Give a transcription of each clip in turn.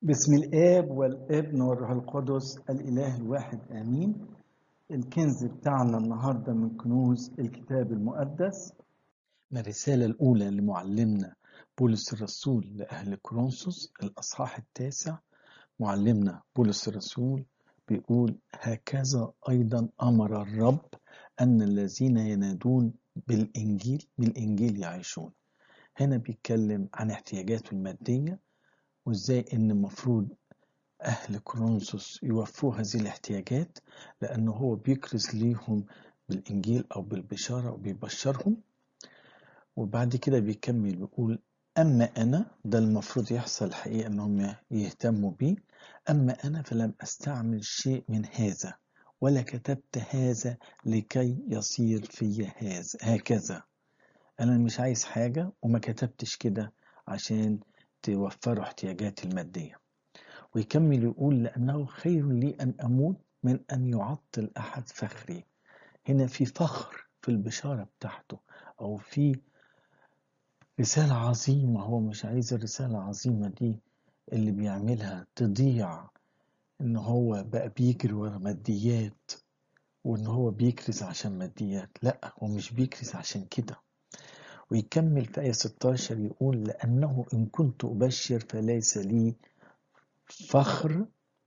بسم الآب والابن والروح القدس الإله الواحد آمين الكنز بتاعنا النهاردة من كنوز الكتاب المقدس من الرسالة الأولى لمعلمنا بولس الرسول لأهل كورنثوس الأصحاح التاسع معلمنا بولس الرسول بيقول هكذا أيضا أمر الرب أن الذين ينادون بالإنجيل بالإنجيل يعيشون هنا بيتكلم عن احتياجاته المادية وازاي ان المفروض اهل كورنثوس يوفوا هذه الاحتياجات لانه هو بيكرز ليهم بالانجيل او بالبشاره وبيبشرهم وبعد كده بيكمل بيقول اما انا ده المفروض يحصل الحقيقه انهم يهتموا بيه اما انا فلم استعمل شيء من هذا ولا كتبت هذا لكي يصير في هذا هكذا انا مش عايز حاجه وما كتبتش كده عشان توفروا احتياجاتي المادية ويكمل يقول لأنه خير لي أن أموت من أن يعطل أحد فخري هنا في فخر في البشارة بتاعته أو في رسالة عظيمة هو مش عايز الرسالة العظيمة دي اللي بيعملها تضيع إن هو بقى بيجري ورا ماديات وإن هو بيكرز عشان ماديات لأ هو مش بيكرز عشان كده ويكمل في آية 16 يقول لأنه إن كنت أبشر فليس لي فخر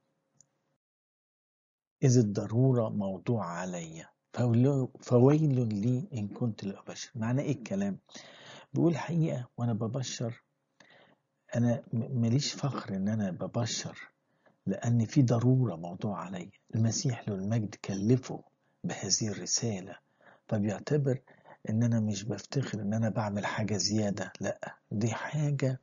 إذ الضرورة موضوع علي فويل لي إن كنت لأبشر معنى إيه الكلام بيقول حقيقة وأنا ببشر أنا ماليش فخر إن أنا ببشر لأن في ضرورة موضوع علي المسيح له المجد كلفه بهذه الرسالة فبيعتبر ان انا مش بفتخر ان انا بعمل حاجة زيادة لا دي حاجة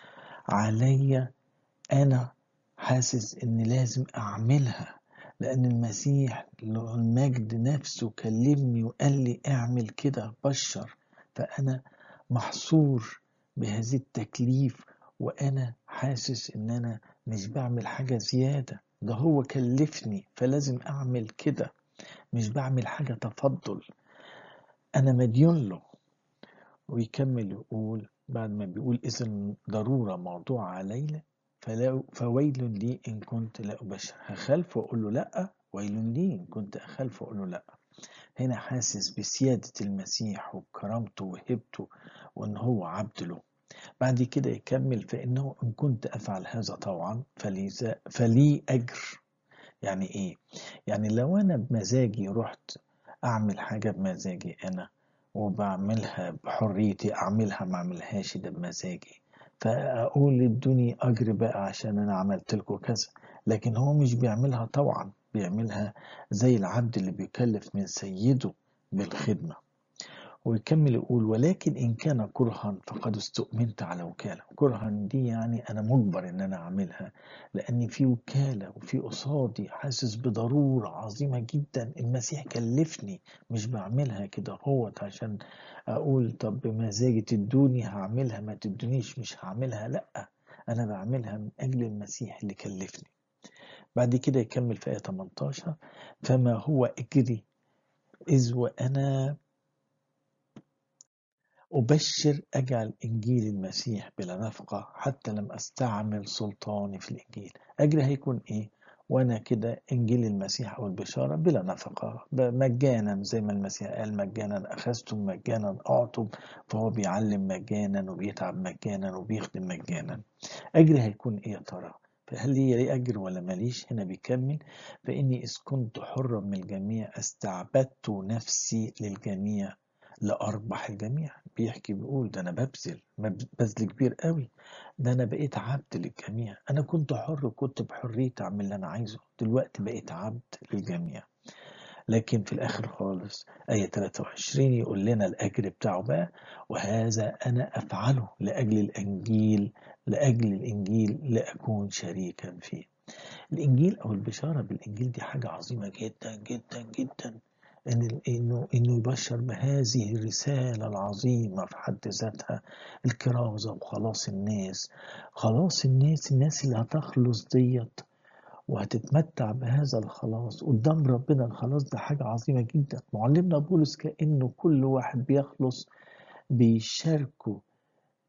عليا انا حاسس ان لازم اعملها لان المسيح المجد نفسه كلمني وقال لي اعمل كده بشر فانا محصور بهذه التكليف وانا حاسس ان انا مش بعمل حاجة زيادة ده هو كلفني فلازم اعمل كده مش بعمل حاجة تفضل أنا مديون له ويكمل يقول بعد ما بيقول إذا ضرورة موضوع علي فلا فويل لي إن كنت لا أبشر هخالف وأقول له لأ ويل لي إن كنت أخالف وأقول له لأ هنا حاسس بسيادة المسيح وكرامته وهبته وإن هو عبد له بعد كده يكمل فإنه إن كنت أفعل هذا طوعا فلي, فلي أجر يعني إيه؟ يعني لو أنا بمزاجي رحت اعمل حاجة بمزاجي انا وبعملها بحريتي اعملها ما اعملهاش ده بمزاجي فاقول ادوني اجر بقى عشان انا عملت لكم كذا لكن هو مش بيعملها طوعا بيعملها زي العبد اللي بيكلف من سيده بالخدمة ويكمل يقول ولكن إن كان كرها فقد استؤمنت على وكالة كرها دي يعني أنا مجبر إن أنا أعملها لأن في وكالة وفي قصادي حاسس بضرورة عظيمة جدا المسيح كلفني مش بعملها كده هو عشان أقول طب بمزاجي تدوني هعملها ما تدونيش مش هعملها لأ أنا بعملها من أجل المسيح اللي كلفني بعد كده يكمل في آية 18 فما هو أجري إذ وأنا أبشر أجعل إنجيل المسيح بلا نفقة حتى لم أستعمل سلطاني في الإنجيل أجري هيكون إيه؟ وأنا كده إنجيل المسيح أو البشارة بلا نفقة مجانا زي ما المسيح قال مجانا أخذتم مجانا أعطوا فهو بيعلم مجانا وبيتعب مجانا وبيخدم مجانا أجري هيكون إيه يا ترى؟ فهل لي لي أجر ولا ماليش هنا بيكمل فإني إذ كنت حرا من الجميع استعبدت نفسي للجميع لأربح الجميع بيحكي بيقول ده أنا ببذل بذل كبير قوي ده أنا بقيت عبد للجميع أنا كنت حر كنت بحريتي أعمل اللي أنا عايزه دلوقتي بقيت عبد للجميع لكن في الآخر خالص آية 23 يقول لنا الأجر بتاعه بقى وهذا أنا أفعله لأجل الإنجيل لأجل الإنجيل لأكون شريكا فيه الإنجيل أو البشارة بالإنجيل دي حاجة عظيمة جدا جدا جدا إن إنه إنه يبشر بهذه الرسالة العظيمة في حد ذاتها الكرازة وخلاص الناس خلاص الناس الناس اللي هتخلص ديت وهتتمتع بهذا الخلاص قدام ربنا الخلاص ده حاجة عظيمة جدا معلمنا بولس كأنه كل واحد بيخلص بيشاركه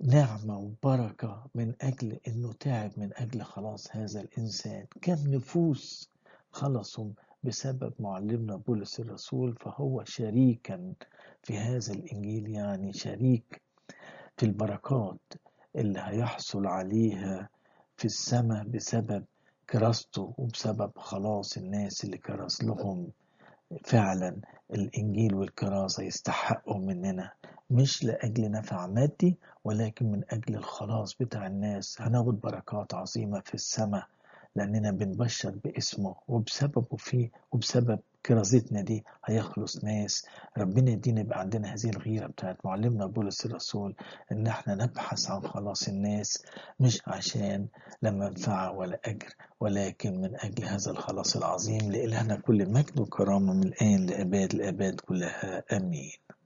نعمة وبركة من أجل إنه تعب من أجل خلاص هذا الإنسان كم نفوس خلصوا بسبب معلمنا بولس الرسول فهو شريكا في هذا الإنجيل يعني شريك في البركات اللي هيحصل عليها في السماء بسبب كراسته وبسبب خلاص الناس اللي كرس لهم فعلا الإنجيل والكراسة يستحقوا مننا مش لأجل نفع مادي ولكن من أجل الخلاص بتاع الناس هناخد بركات عظيمة في السماء لأننا بنبشر باسمه وبسببه فيه وبسبب كرازتنا دي هيخلص ناس ربنا يدينا يبقى عندنا هذه الغيرة بتاعت معلمنا بولس الرسول إن احنا نبحث عن خلاص الناس مش عشان لا منفعة ولا أجر ولكن من أجل هذا الخلاص العظيم لإلهنا كل مجد وكرامة من الآن لأباد الآباد كلها آمين